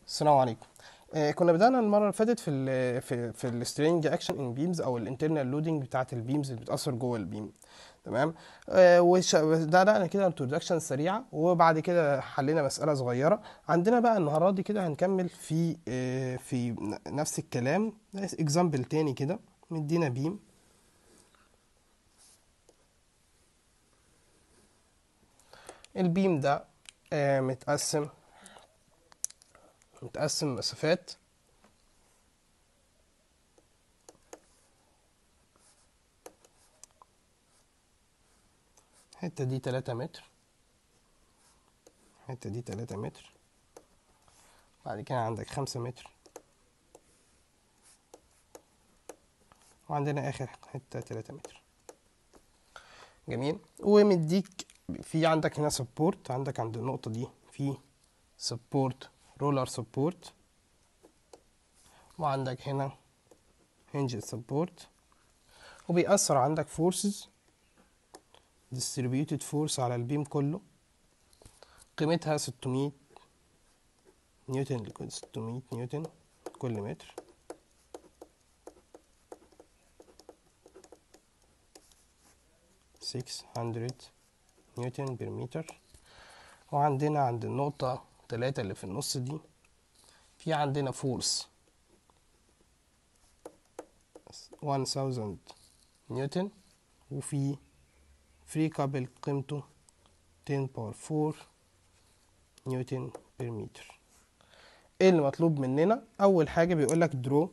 السلام عليكم آه كنا بدأنا المرة اللي فاتت في ال في في السترينج اكشن ان بيمز او الانترنال لودنج بتاعت البيمز اللي بتأثر جوه البيم تمام آه وش بدأنا كده انترودكشن سريعة وبعد كده حلينا مسألة صغيرة عندنا بقى النهاردة دي كده هنكمل في آه في نفس الكلام اكزامبل تاني كده مدينا بيم البيم ده آه متقسم متقسم مسافات الحتة دي تلاتة متر الحتة دي تلاتة متر بعد كده عندك خمسة متر وعندنا آخر حتة تلاتة متر جميل ومديك في عندك هنا سبورت عندك عند النقطة دي في سبورت رولر سبورت وعندك هنا هنج سبورت وبيأثر عندك فورسز distributed فورس على البيم كله قيمتها 600 نيوتن لكل 600 نيوتن كل متر six hundred نيوتن بير متر وعندنا عند النقطة تلاتة اللي في النص دي في عندنا فورس 1000 نيوتن وفي فري كابل قيمته 10 باور 4 نيوتن بير متر ايه اللي مطلوب مننا اول حاجه بيقول لك درو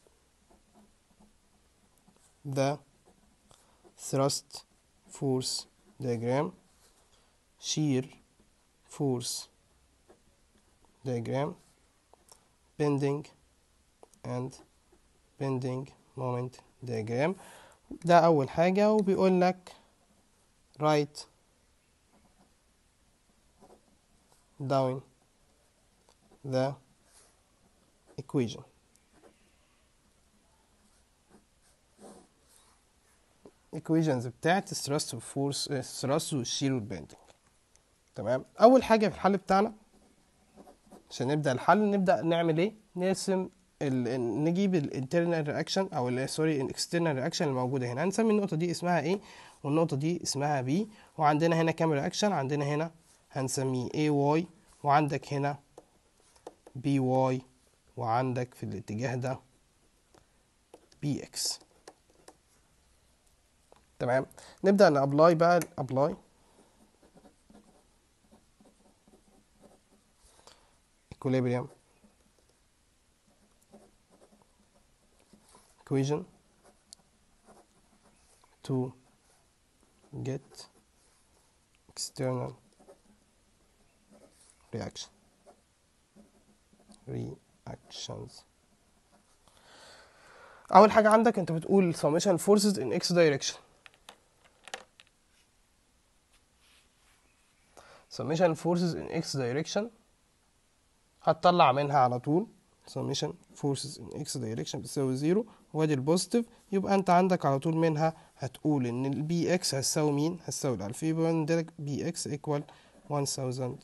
the thrust force diagram shear force diagram bending and bending moment diagram ده اول حاجه وبيقول لك write down the equation equations بتاعت الثرست والفورس الثرست والشير والبندنج تمام اول حاجه في الحل بتاعنا عشان نبدا الحل نبدا نعمل ايه نرسم ال... نجيب الانترنال رياكشن او ال سوري الاكسترنال رياكشن الموجوده هنا هنسمي النقطه دي اسمها ايه والنقطه دي اسمها بي وعندنا هنا كام رياكشن عندنا هنا هنسميه اي واي وعندك هنا بي واي وعندك في الاتجاه ده بي اكس تمام نبدا نابلاي بقى ابلاي equilibrium equation to get external reaction reactions اول حاجه عندك انت بتقول summation forces in x direction summation forces in x direction هتطلع منها على طول summation forces in x direction بتساوي زيرو وادي البوزيتيف يبقى انت عندك على طول منها هتقول ان البي اكس هتساوي مين هتساوي الالف يبقى عندك بي اكس ايكوال 1000 نيوتن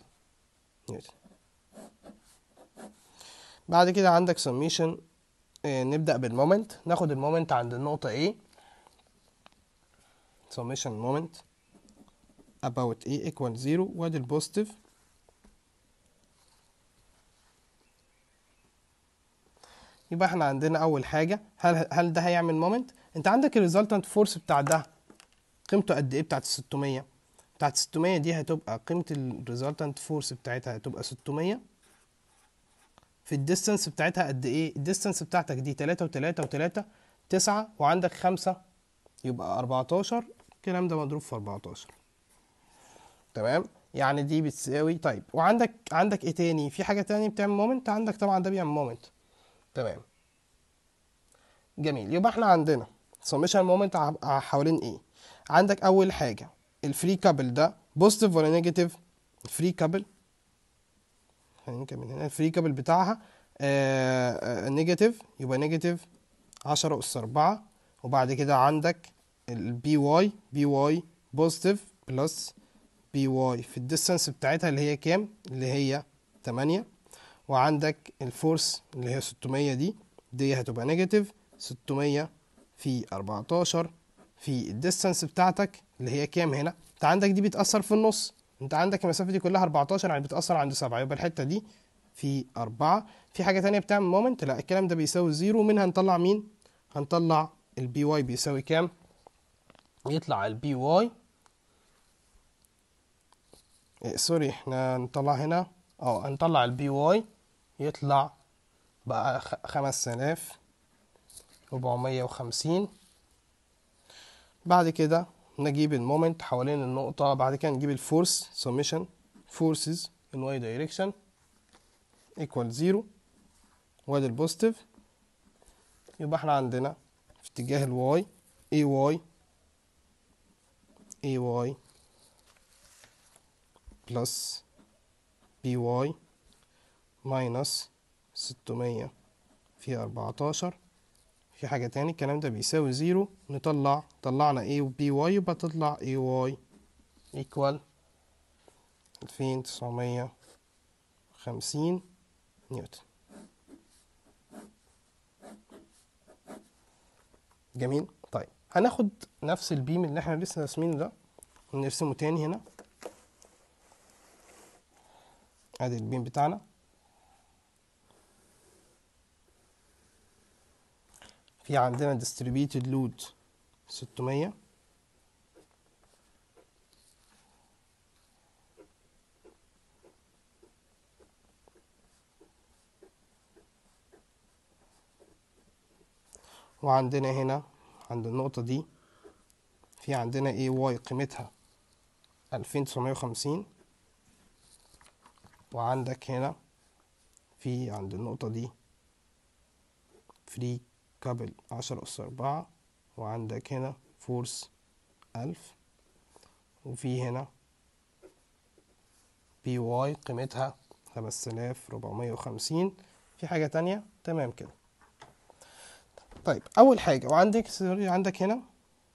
بعد كده عندك summation اه نبدأ بالمومنت ناخد المومنت عند النقطة A summation moment about A equal 0 وادي البوزيتيف يبقى احنا عندنا اول حاجه هل هل ده هيعمل مومنت انت عندك الريزلتنت فورس بتاع ده قيمته قد ايه بتاعت ال 600 بتاعت 600 دي هتبقى قيمه الريزلتنت فورس بتاعتها هتبقى 600 في الديستانس بتاعتها قد ايه الديستانس بتاعتك دي 3 و3 و3 9 وعندك 5 يبقى 14 الكلام ده مضروب في 14 تمام يعني دي بتساوي طيب وعندك عندك ايه تاني في حاجه تاني بتعمل مومنت عندك طبعا ده بيعمل مومنت تمام جميل يبقى احنا عندنا سميشن مومنت حوالين ايه عندك اول حاجه الفري كابل ده بوزيتيف ولا نيجاتيف الفري كابل خلينا نكمل هنا الفري كابل بتاعها نيجاتيف يبقى نيجاتيف عشرة أس أربعة وبعد كده عندك البي واي بي واي بوزيتيف بلس بي واي في الديستانس بتاعتها اللي هي كام اللي هي تمانية وعندك الفورس اللي هي 600 دي دي هتبقى نيجاتيف 600 في 14 في الديستانس بتاعتك اللي هي كام هنا انت عندك دي بتأثر في النص انت عندك المسافة دي كلها 14 يعني بتأثر عند 7 يبقى الحتة دي في 4 في حاجة تانية بتعمل مومنت لا الكلام ده بيساوي زيرو منها هنطلع مين هنطلع البي واي بيساوي كام يطلع البي واي إيه سوري احنا نطلع هنا اه هنطلع البي واي يطلع بقى خمس آلاف ربعمية وخمسين بعد كده نجيب المومنت حوالين النقطة بعد كده نجيب الفورس summation forces in y direction equal zero وادي البوزيتيف يبقى احنا عندنا في اتجاه الواي اي واي اي واي بلس بي واي ماينس ستمية في أربعتاشر في حاجة تاني الكلام ده بيساوي زيرو نطلع طلعنا A و B Y يبقى تطلع A Y equal ألفين تسعمية خمسين نيوتن جميل طيب هناخد نفس البيم اللي احنا لسه راسمينه ده ونرسمه تاني هنا ادي البيم بتاعنا في عندنا distributed load 600 وعندنا هنا عند النقطة دي في عندنا اي واي قيمتها ألفين تسعمية وخمسين وعندك هنا في عند النقطة دي فري كابل عشرة أس أربعة وعندك هنا فورس ألف وفي هنا بي واي قيمتها خمس آلاف ربعمية وخمسين في حاجة تانية تمام كده طيب أول حاجة وعندك سوري عندك هنا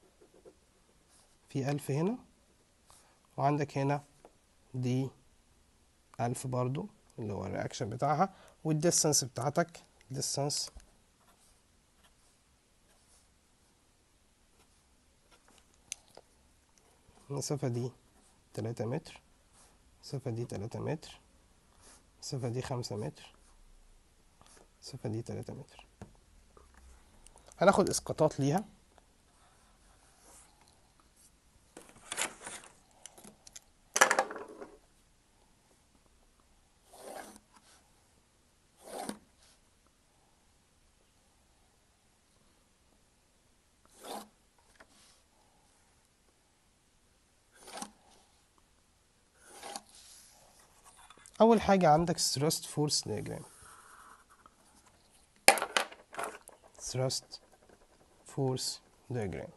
في ألف هنا وعندك هنا دي ألف برضو اللي هو الرياكشن بتاعها والديستانس بتاعتك ديستانس المسافة دي تلاتة متر المسافة دي تلاتة متر المسافة دي خمسة متر المسافة دي تلاتة متر هناخد اسقاطات ليها أول حاجة عندك thrust force diagram thrust force diagram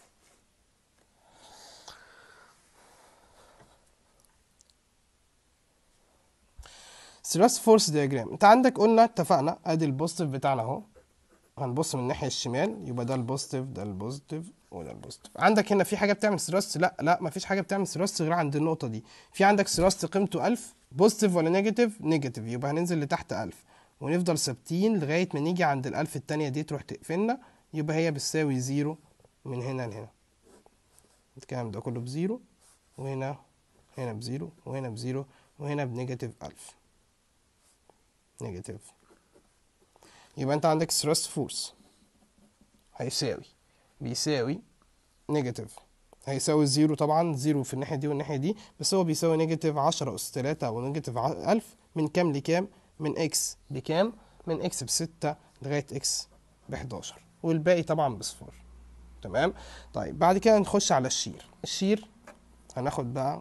thrust force diagram انت عندك قلنا اتفقنا ادي البوزيتيف بتاعنا اهو هنبص من الناحيه الشمال يبقى ده البوزيتيف ده البوزيتيف وده البوزيتيف عندك هنا في حاجه بتعمل ثراست لا لا مفيش حاجه بتعمل ثراست غير عند النقطه دي في عندك ثراست قيمته 1000 بوزيتيف ولا نيجاتيف نيجاتيف يبقى هننزل لتحت 1000 ونفضل ثابتين لغايه ما نيجي عند الألف التانية دي تروح تقفلنا يبقى هي بتساوي زيرو من هنا لهنا الكلام ده كله بزيرو وهنا هنا بزيرو وهنا بزيرو وهنا بنيجاتيف ألف نيجاتيف يبقى انت عندك ثراست فورس هيساوي بيساوي نيجاتيف هيساوي زيرو طبعا زيرو في الناحية دي والناحية دي بس هو بيساوي نيجاتيف عشرة أس تلاتة أو نيجاتيف ألف من كام لكام من إكس بكام من إكس بستة لغاية إكس بحداشر والباقي طبعا بصفر تمام طيب بعد كده نخش على الشير الشير هناخد بقى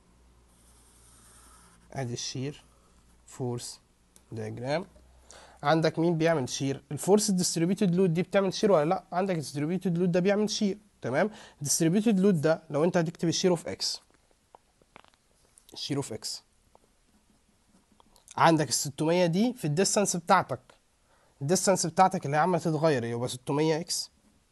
ادي الشير فورس دياجرام عندك مين بيعمل شير الفورس ديستريبيوتد لود دي بتعمل شير ولا لا عندك ديستريبيوتد لود ده بيعمل شير تمام ديستريبيوتد لود ده لو انت هتكتب الشير اوف اكس الشير اوف اكس عندك ال 600 دي في الديستانس بتاعتك الديستانس بتاعتك اللي هي عماله تتغير يبقى 600 اكس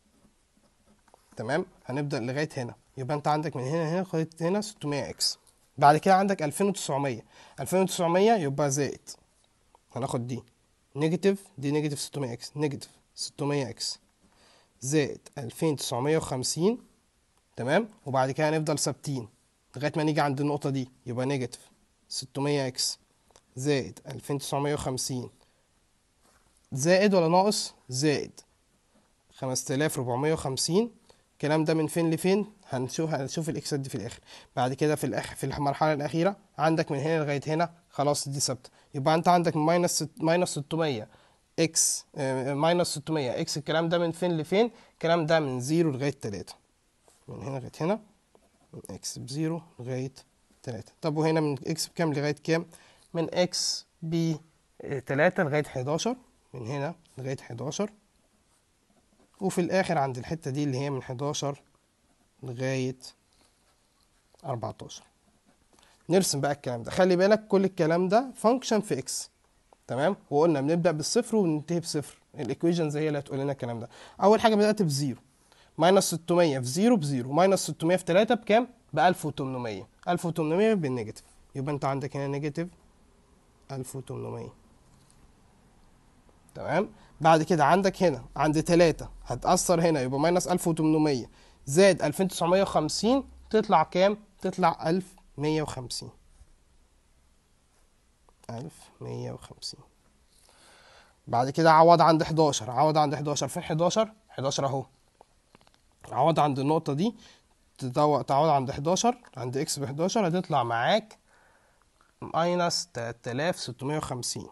تمام هنبدا لغايه هنا يبقى انت عندك من هنا هنا لغايه هنا 600 اكس بعد كده عندك 2900 2900 يبقى زائد هناخد دي نيجاتيف دي نيجاتيف 600 اكس نيجاتيف 600 اكس زائد 2950 تمام وبعد كده هنفضل ثابتين لغايه ما نيجي عند النقطه دي يبقى نيجاتيف 600 اكس زائد 2950 زائد ولا ناقص زائد 5450 الكلام ده من فين لفين هنشوف هنشوف الاكسات دي في الاخر بعد كده في الاخر في المرحله الاخيره عندك من هنا لغايه هنا خلاص دي ثابته يبقى انت عندك ماينس ماينس 600 اكس ماينس 600 اكس الكلام ده من فين لفين الكلام ده من 0 لغايه 3 من هنا لغايه هنا من اكس بزيرو لغايه 3 طب وهنا من اكس بكام لغايه كام من اكس ب 3 لغايه 11 من هنا لغايه 11 وفي الاخر عند الحته دي اللي هي من 11 لغايه 14 نرسم بقى الكلام ده خلي بالك كل الكلام ده فانكشن في اكس تمام وقلنا بنبدا بالصفر وننتهي بصفر الايكويشنز هي اللي هتقول لنا الكلام ده اول حاجه بدات بزيرو ماينس 600 في زيرو بزيرو ماينس 600 في 3 بكام ب 1800 1800 بالنيجاتيف يبقى انت عندك هنا نيجاتيف 1800 تمام بعد كده عندك هنا عند 3 هتأثر هنا يبقى ماينس 1800 زائد 2950 تطلع كام؟ تطلع 1150 1150 بعد كده عوض عند 11 عوض عند 11 فين 11 11 اهو عوض عند النقطة دي تدو- تعوض عند 11 عند اكس ب 11 هتطلع معاك ماينس 3650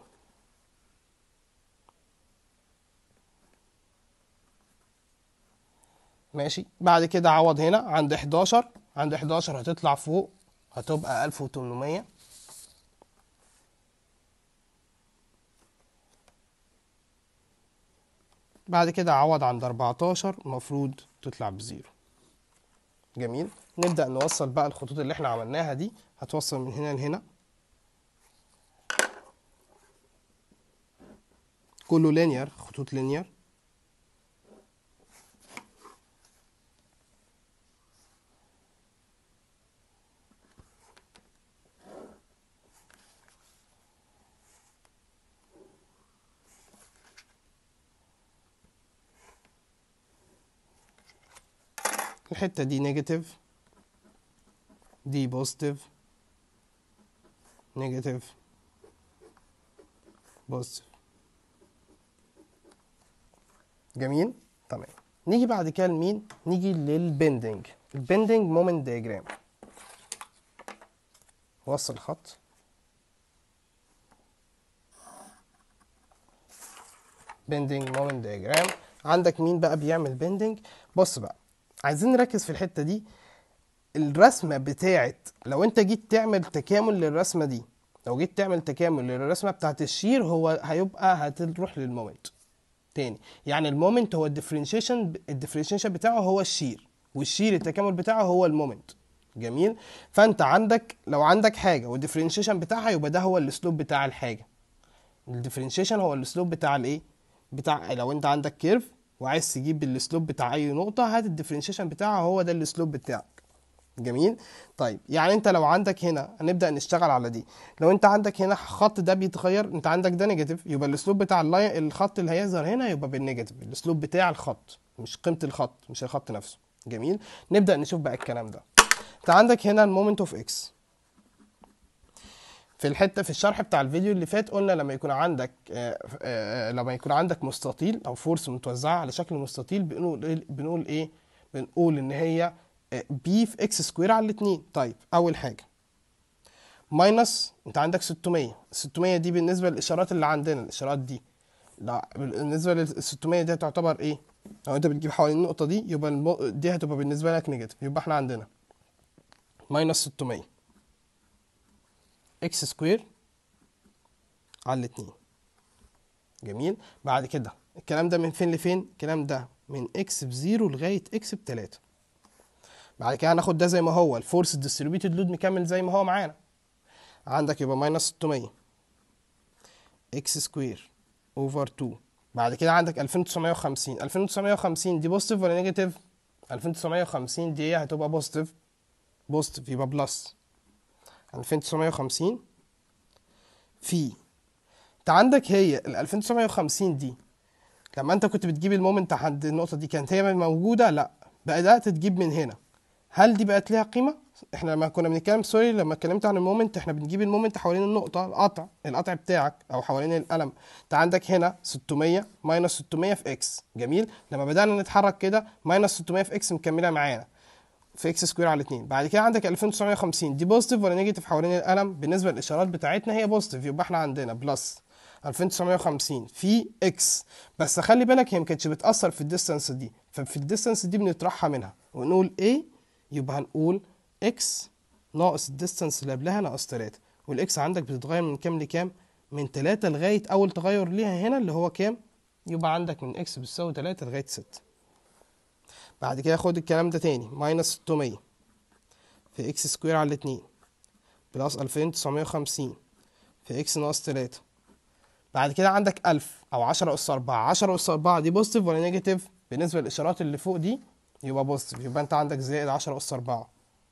ماشي بعد كده عوض هنا عند 11 عند 11 هتطلع فوق هتبقى 1800 بعد كده عوض عند 14 المفروض تطلع بزيرو جميل نبدأ نوصل بقى الخطوط اللي احنا عملناها دي هتوصل من هنا لهنا كله لينير خطوط لينير الحتة دي نيجاتيف دي بوزيتيف نيجاتيف بوزيتيف جميل تمام نيجي بعد كده لمين نيجي للبندنج البندنج مومنت دياجرام وصل خط بندنج مومنت دياجرام عندك مين بقى بيعمل بندنج بص بقى عايزين نركز في الحته دي الرسمه بتاعت لو انت جيت تعمل تكامل للرسمه دي لو جيت تعمل تكامل للرسمه بتاعت الشير هو هيبقى هتروح للمومنت تاني يعني المومنت هو الديفرنشيشن الديفرنشيشن بتاعه هو الشير والشير التكامل بتاعه هو المومنت جميل فانت عندك لو عندك حاجه والديفرنشيشن بتاعها يبقى ده هو الاسلوب بتاع الحاجه الديفرنشيشن هو الاسلوب بتاع الايه بتاع لو انت عندك كيرف وعايز تجيب الاسلوب بتاع اي نقطه هات الديفرنشيشن بتاعها هو ده الاسلوب بتاعك جميل طيب يعني انت لو عندك هنا هنبدا نشتغل على دي لو انت عندك هنا خط ده بيتغير انت عندك ده نيجاتيف يبقى الاسلوب بتاع اللاي الخط اللي هيظهر هنا يبقى بالنيجاتيف الاسلوب بتاع الخط مش قيمه الخط مش الخط نفسه جميل نبدا نشوف بقى الكلام ده انت عندك هنا المومنت اوف اكس في الحته في الشرح بتاع الفيديو اللي فات قلنا لما يكون عندك آه، آه، لما يكون عندك مستطيل او فورس متوزعه على شكل مستطيل بنقول إيه- بنقول ايه بنقول ان هي بي في اكس سكوير على الاثنين طيب اول حاجه ماينس انت عندك 600 600 دي بالنسبه للاشارات اللي عندنا الاشارات دي لا بالنسبه لل 600 دي تعتبر ايه لو انت بتجيب حوالين النقطه دي يبقى المو... دي هتبقى بالنسبه لك نيجاتيف يبقى احنا عندنا ماينس 600 اكس سكوير على الاتنين جميل بعد كده الكلام ده من فين لفين الكلام ده من اكس بزيرو لغايه اكس بتلاتة بعد كده هناخد ده زي ما هو الفورس ديستريبيوتد لود مكمل زي ما هو معانا عندك يبقى ماينس 600 اكس سكوير اوفر 2 بعد كده عندك 2950 2950 دي بوزيتيف ولا نيجاتيف 2950 دي هتبقى بوزيتيف بوزيتيف يبقى بلس 2950 في انت انت عندك هي ال 2950 دي لما انت كنت بتجيب المومنت عند النقطه دي كانت هي موجوده لا بدات تجيب من هنا هل دي بقت ليها قيمه احنا لما كنا بنتكلم سوري لما اتكلمت عن المومنت احنا بنجيب المومنت حوالين النقطه القطع القطع بتاعك او حوالين القلم انت عندك هنا 600 ماينس 600 في اكس جميل لما بدانا نتحرك كده ماينس 600 في اكس مكمله معانا في اكس سكوير على 2 بعد كده عندك 2950 دي بوزيتيف ولا نيجاتيف حوالين القلم بالنسبه للاشارات بتاعتنا هي بوزيتيف يبقى احنا عندنا بلس 2950 في اكس بس خلي بالك هي ما كانتش بتاثر في الديستانس دي ففي الديستانس دي بنطرحها منها ونقول ايه يبقى هنقول اكس ناقص الديستانس اللي قبلها ناقص 3 والاكس عندك بتتغير من كام لكام من 3 لغايه اول تغير ليها هنا اللي هو كام يبقى عندك من اكس بتساوي 3 لغايه 6 بعد كده خد الكلام ده تاني ماينس 600 في اكس سكوير على 2 بلس 2950 في اكس ناقص 3 بعد كده عندك 1000 او 10 اس 4 10 اس 4 دي بوزيتيف ولا نيجاتيف بالنسبه للاشارات اللي فوق دي يبقى بوزيتيف يبقى انت عندك زائد 10 اس 4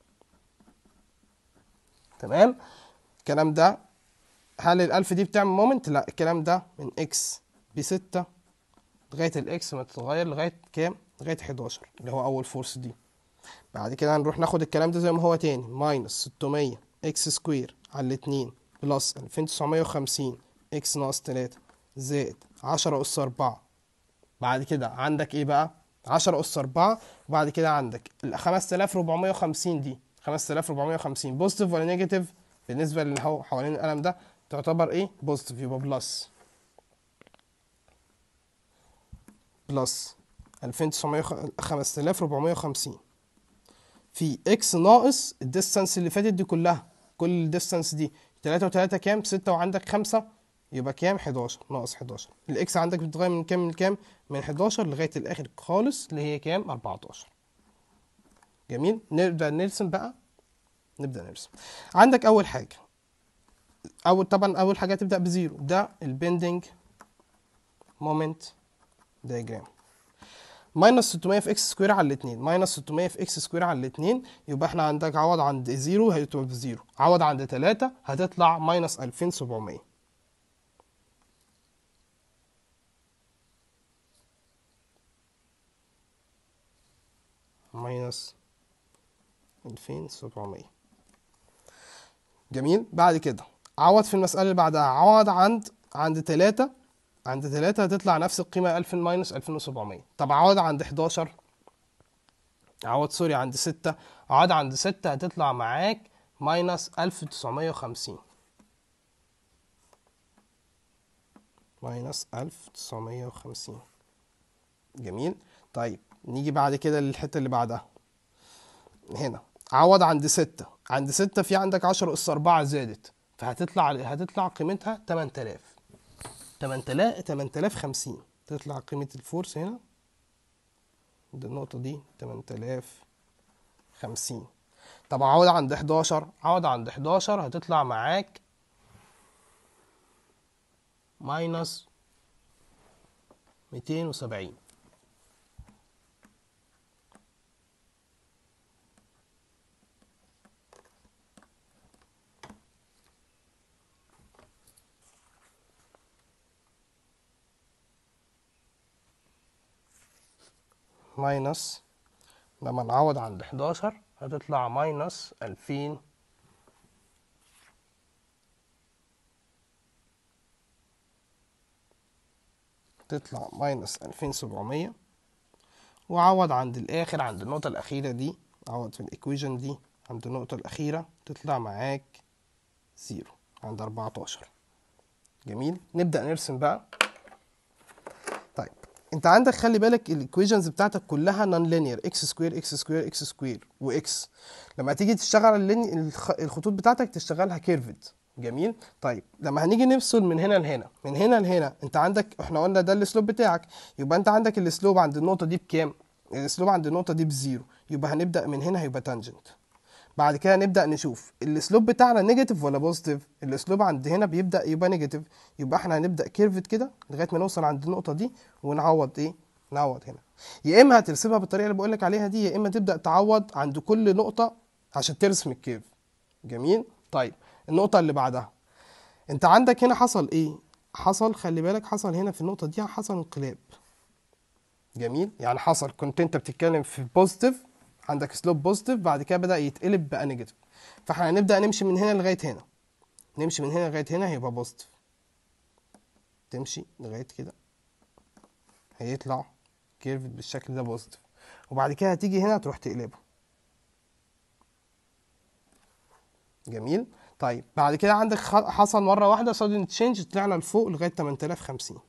تمام الكلام ده هل الألف دي بتعمل مومنت لا الكلام ده من اكس بستة لغاية الاكس ما تتغير لغاية كام لغاية 11 اللي هو أول فورس دي بعد كده هنروح ناخد الكلام ده زي ما هو تاني ماينس 600 اكس سكوير على الاتنين بلس 2950 اكس ناقص 3 زائد 10 أس 4 بعد كده عندك ايه بقى 10 أس 4 وبعد كده عندك ال 5450 دي 5450 بوزيتيف ولا نيجاتيف بالنسبة اللي هو حوالين القلم ده تعتبر ايه بوزيتيف يبقى بلس بلس 2900 5450 في اكس ناقص الديستانس اللي فاتت دي كلها كل الديستانس دي 3 و3 كام 6 وعندك 5 يبقى كام 11 ناقص 11 الاكس عندك بتتغير من كام من كام من 11 لغايه الاخر خالص اللي هي كام 14 جميل نبدا نرسم بقى نبدا نرسم عندك اول حاجه اول طبعا اول حاجه تبدا بزيرو ده البندنج مومنت دايجرام ماينس 600 في اكس سكوير على الاثنين ماينس 600 في اكس سكوير على الاثنين يبقى احنا عندك عوض عند زيرو هتبقى بزيرو عوض عند 3 هتطلع ماينس 2700 ماينس 2700 جميل بعد كده عوض في المسألة اللي بعدها عوض عند عند 3 عند 3 هتطلع نفس القيمة 1000 ماينس 2700 طب عوض عند 11 عوض سوري عند 6 عوض عند 6 هتطلع معاك ماينس 1950 ماينس 1950 جميل طيب نيجي بعد كده للحتة اللي بعدها هنا عوض عند ستة عند ستة في عندك عشرة أس أربعة زادت فهتطلع هتطلع قيمتها تمن تلاف تمن تلاف تمن تلاف خمسين تطلع قيمة الفورس هنا دي النقطة دي تمن تلاف خمسين طب عوض عند حداشر عوض عند حداشر هتطلع معاك ماينس ميتين وسبعين ماينس لما نعوض عند 11 هتطلع ماينس 2000 تطلع ماينس 2700 وعوض عند الآخر عند النقطة الأخيرة دي عوض في الإيكويجن دي عند النقطة الأخيرة تطلع معاك زيرو عند 14 جميل نبدأ نرسم بقى طيب انت عندك خلي بالك الايكويشنز بتاعتك كلها نون لينير اكس سكوير اكس سكوير اكس سكوير واكس لما تيجي تشتغل اللين... الخ... الخطوط بتاعتك تشتغلها كيرفد جميل طيب لما هنيجي نفصل من هنا لهنا من هنا لهنا انت عندك احنا قلنا ده الاسلوب بتاعك يبقى انت عندك الاسلوب عند النقطه دي بكام الاسلوب عند النقطه دي بزيرو يبقى هنبدا من هنا هيبقى تانجنت بعد كده نبدا نشوف الاسلوب بتاعنا نيجاتيف ولا بوزيتيف الاسلوب عند هنا بيبدا يبقى نيجاتيف يبقى احنا هنبدا كيرفت كده لغايه ما نوصل عند النقطه دي ونعوض ايه نعوض هنا يا اما هترسمها بالطريقه اللي بقول لك عليها دي يا اما تبدا تعوض عند كل نقطه عشان ترسم الكيرف جميل طيب النقطه اللي بعدها انت عندك هنا حصل ايه حصل خلي بالك حصل هنا في النقطة دي حصل انقلاب جميل يعني حصل كنت انت بتتكلم في بوزيتيف عندك سلوب بوزيتيف بعد كده بدأ يتقلب بقى نيجاتيف فاحنا هنبدأ نمشي من هنا لغاية هنا نمشي من هنا لغاية هنا هيبقى بوزيتيف تمشي لغاية كده هيطلع كيرف بالشكل ده بوزيتيف وبعد كده هتيجي هنا تروح تقلبه جميل طيب بعد كده عندك خ- حصل مرة واحدة sudden تشينج طلعنا لفوق لغاية 8050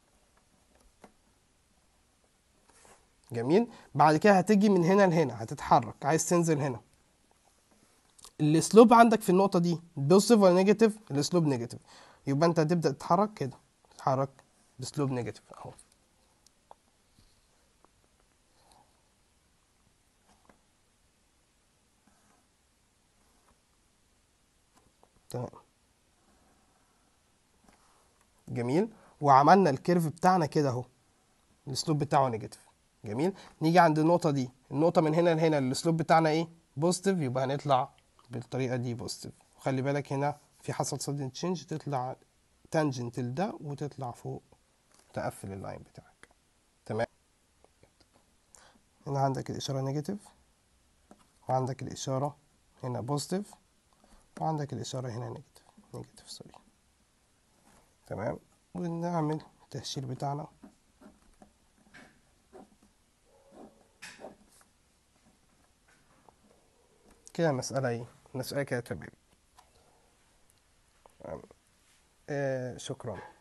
جميل بعد كده هتيجي من هنا لهنا هتتحرك عايز تنزل هنا الاسلوب عندك في النقطة دي بوزيتيف ولا نيجاتيف الاسلوب نيجاتيف يبقى انت هتبدأ تتحرك كده تتحرك باسلوب نيجاتيف اهو تمام جميل وعملنا الكيرف بتاعنا كده اهو الاسلوب بتاعه نيجاتيف جميل نيجي عند النقطة دي النقطة من هنا لهنا الاسلوب بتاعنا ايه بوزيتيف يبقى هنطلع بالطريقة دي بوزيتيف وخلي بالك هنا في حصل sudden تشينج تطلع تانجنت لده وتطلع فوق تقفل اللاين بتاعك تمام هنا عندك الإشارة نيجاتيف وعندك الإشارة هنا بوزيتيف وعندك الإشارة هنا نيجاتيف نيجاتيف سوري تمام ونعمل التهشير بتاعنا كده مسألة ايه مسألة كده تمام آه شكرا